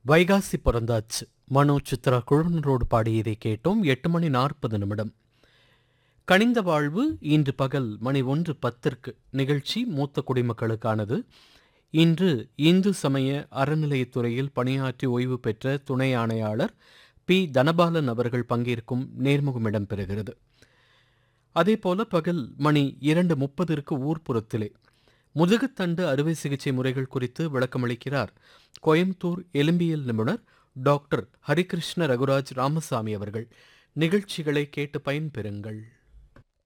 வைகாசி பிறந்தாச்சு மனோ சித்ரா குழுவினரோடு பாடியதை கேட்டோம் எட்டு மணி நாற்பது நிமிடம் கனிந்த வாழ்வு இன்று பகல் மணி ஒன்று பத்திற்கு நிகழ்ச்சி மூத்த குடிமக்களுக்கானது இன்று இந்து சமய அறநிலையத்துறையில் பணியாற்றி ஓய்வு பெற்ற துணை ஆணையாளர் பி தனபாலன் அவர்கள் பங்கேற்கும் நேர்முகம் இடம்பெறுகிறது அதேபோல பகல் மணி இரண்டு முப்பதிற்கு ஊர்ப்புறத்திலே முதுகுத்தண்டு அறுவை சிகிச்சை முறைகள் குறித்து விளக்கமளிக்கிறார் கோயம்புத்தூர் எலும்பியல் நிபுணர் டாக்டர் ஹரிகிருஷ்ண ரகுராஜ் ராமசாமி அவர்கள் நிகழ்ச்சிகளை கேட்டு பயன்பெறுங்கள்